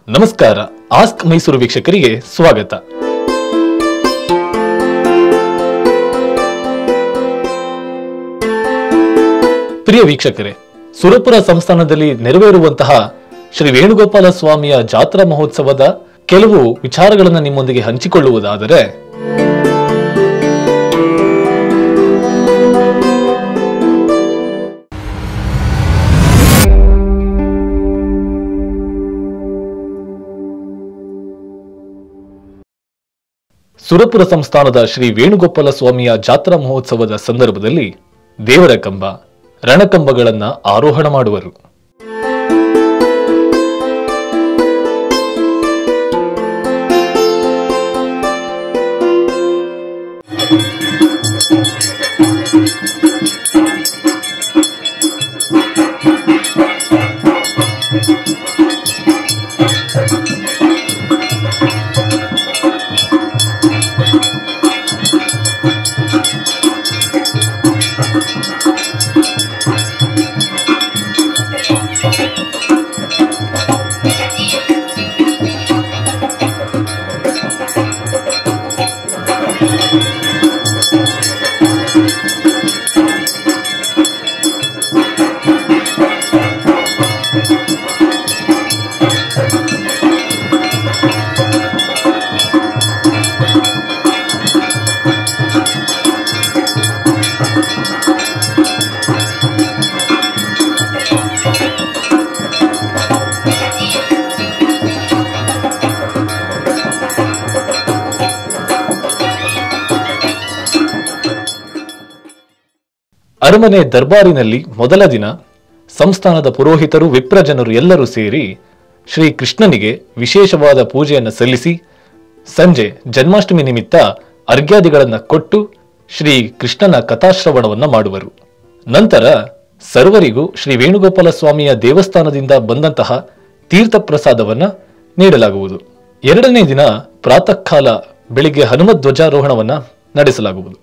ನಮಸ್ಕಾರ ಆಸ್ಕ್ ಮೈಸೂರು ವೀಕ್ಷಕರಿಗೆ ಸ್ವಾಗತ ಪ್ರಿಯ ವೀಕ್ಷಕರೇ ಸುರಪುರ ಸಂಸ್ಥಾನದಲ್ಲಿ ನೆರವೇರುವಂತಹ ಶ್ರೀ ವೇಣುಗೋಪಾಲ ಸ್ವಾಮಿಯ ಜಾತ್ರಾ ಮಹೋತ್ಸವದ ಕೆಲವು ವಿಚಾರಗಳನ್ನು ನಿಮ್ಮೊಂದಿಗೆ ಹಂಚಿಕೊಳ್ಳುವುದಾದರೆ ಸುರಪುರ ಸಂಸ್ಥಾನದ ಶ್ರೀ ವೇಣುಗೋಪಾಲ ಸ್ವಾಮಿಯ ಜಾತ್ರಾ ಮಹೋತ್ಸವದ ಸಂದರ್ಭದಲ್ಲಿ ದೇವರ ಕಂಬ ರಣಕಂಬಗಳನ್ನ ಆರೋಹಣ ಮಾಡುವರು ಅರಮನೆ ದರ್ಬಾರಿನಲ್ಲಿ ಮೊದಲ ದಿನ ಸಂಸ್ಥಾನದ ಪುರೋಹಿತರು ವಿಪ್ರಜನರು ಎಲ್ಲರೂ ಸೇರಿ ಶ್ರೀ ಕೃಷ್ಣನಿಗೆ ವಿಶೇಷವಾದ ಪೂಜೆಯನ್ನು ಸಲ್ಲಿಸಿ ಸಂಜೆ ಜನ್ಮಾಷ್ಟಮಿ ನಿಮಿತ್ತ ಅರ್ಘ್ಯಾದಿಗಳನ್ನ ಕೊಟ್ಟು ಶ್ರೀ ಕೃಷ್ಣನ ಕಥಾಶ್ರವಣವನ್ನ ಮಾಡುವರು ನಂತರ ಸರ್ವರಿಗೂ ಶ್ರೀ ವೇಣುಗೋಪಾಲ ಸ್ವಾಮಿಯ ದೇವಸ್ಥಾನದಿಂದ ಬಂದಂತಹ ತೀರ್ಥ ಪ್ರಸಾದವನ್ನ ನೀಡಲಾಗುವುದು ಎರಡನೇ ದಿನ ಪ್ರಾತಃ ಕಾಲ ಬೆಳಿಗ್ಗೆ ಹನುಮತ್ ಧ್ವಜಾರೋಹಣವನ್ನ ನಡೆಸಲಾಗುವುದು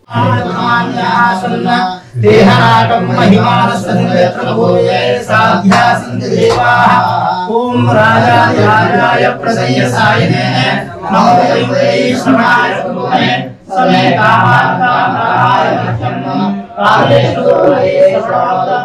देहनाकं महिमानस्तत्र भूये साध्यासन्ति देवाः ॐ राजाधिराजाय प्रसय्यसायिने नमो वै श्रवणाय भूमे समे कामाय मह्यं कालेषु दोषे श्रवणोद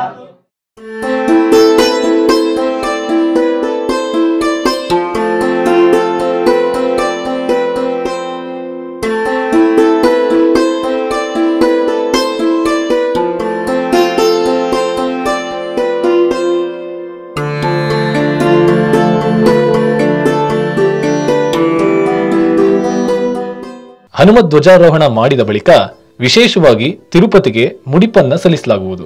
ಹನುಮತ್ ಧ್ವಜಾರೋಹಣ ಮಾಡಿದ ಬಳಿಕ ವಿಶೇಷವಾಗಿ ತಿರುಪತಿಗೆ ಮುಡಿಪನ್ನ ಸಲ್ಲಿಸಲಾಗುವುದು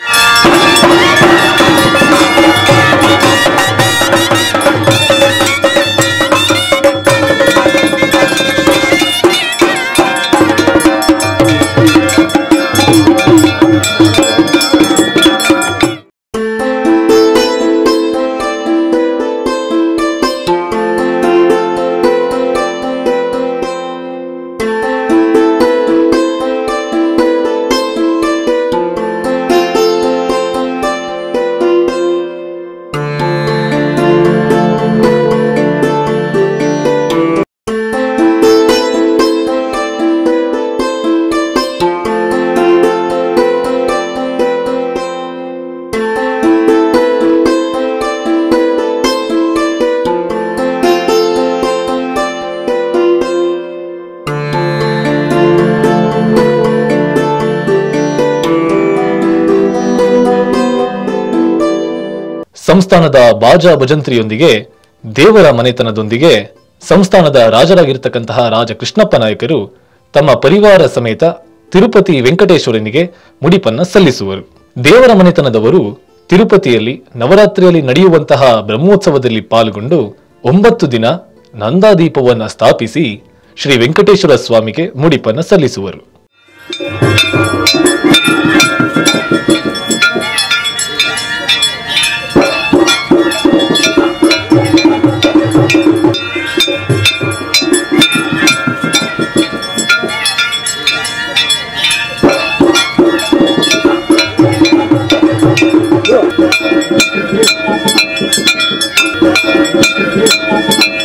ಸಂಸ್ಥಾನದ ಬಾಜಾ ಭಜಂತ್ರಿಯೊಂದಿಗೆ ದೇವರ ಮನೆತನದೊಂದಿಗೆ ಸಂಸ್ಥಾನದ ರಾಜರಾಗಿರ್ತಕ್ಕಂತಹ ರಾಜ ಕೃಷ್ಣಪ್ಪ ನಾಯಕರು ತಮ್ಮ ಪರಿವಾರ ಸಮೇತ ತಿರುಪತಿ ವೆಂಕಟೇಶ್ವರನಿಗೆ ಮುಡಿಪನ್ನ ಸಲ್ಲಿಸುವರು ದೇವರ ಮನೆತನದವರು ತಿರುಪತಿಯಲ್ಲಿ ನವರಾತ್ರಿಯಲ್ಲಿ ನಡೆಯುವಂತಹ ಬ್ರಹ್ಮೋತ್ಸವದಲ್ಲಿ ಪಾಲ್ಗೊಂಡು ಒಂಬತ್ತು ದಿನ ನಂದಾದೀಪವನ್ನ ಸ್ಥಾಪಿಸಿ ಶ್ರೀ ವೆಂಕಟೇಶ್ವರ ಸ್ವಾಮಿಗೆ ಮುಡಿಪನ್ನ ಸಲ್ಲಿಸುವರು Thank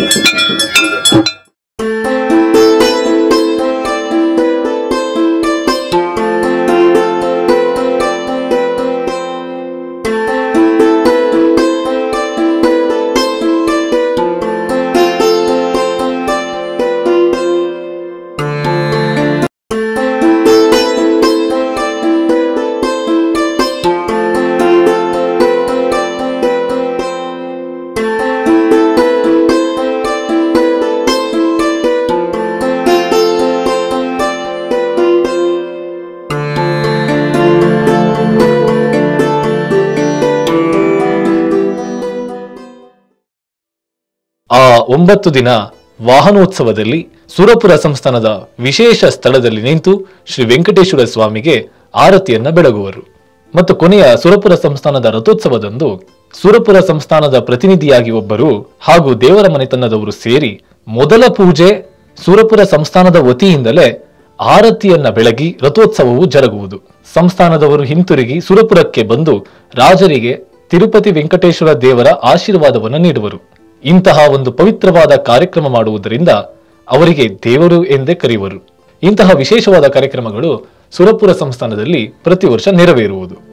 ಆ ಒಂಬತ್ತು ದಿನ ವಾಹನೋತ್ಸವದಲ್ಲಿ ಸುರಪುರ ಸಂಸ್ಥಾನದ ವಿಶೇಷ ಸ್ಥಳದಲ್ಲಿ ನಿಂತು ಶ್ರೀ ವೆಂಕಟೇಶ್ವರ ಸ್ವಾಮಿಗೆ ಆರತಿಯನ್ನ ಬೆಳಗುವರು ಮತ್ತು ಕೊನೆಯ ಸುರಪುರ ಸಂಸ್ಥಾನದ ರಥೋತ್ಸವದಂದು ಸುರಪುರ ಸಂಸ್ಥಾನದ ಪ್ರತಿನಿಧಿಯಾಗಿ ಒಬ್ಬರು ಹಾಗೂ ದೇವರ ಮನೆತನದವರು ಸೇರಿ ಮೊದಲ ಪೂಜೆ ಸುರಪುರ ಸಂಸ್ಥಾನದ ವತಿಯಿಂದಲೇ ಆರತಿಯನ್ನ ಬೆಳಗಿ ರಥೋತ್ಸವವು ಜರುಗುವುದು ಸಂಸ್ಥಾನದವರು ಹಿಂತಿರುಗಿ ಸುರಪುರಕ್ಕೆ ಬಂದು ರಾಜರಿಗೆ ತಿರುಪತಿ ವೆಂಕಟೇಶ್ವರ ದೇವರ ಆಶೀರ್ವಾದವನ್ನು ನೀಡುವರು ಇಂತಹ ಒಂದು ಪವಿತ್ರವಾದ ಕಾರ್ಯಕ್ರಮ ಮಾಡುವುದರಿಂದ ಅವರಿಗೆ ದೇವರು ಎಂದೇ ಕರೆಯುವರು ಇಂತಹ ವಿಶೇಷವಾದ ಕಾರ್ಯಕ್ರಮಗಳು ಸುರಪುರ ಸಂಸ್ಥಾನದಲ್ಲಿ ಪ್ರತಿ ವರ್ಷ ನೆರವೇರುವುದು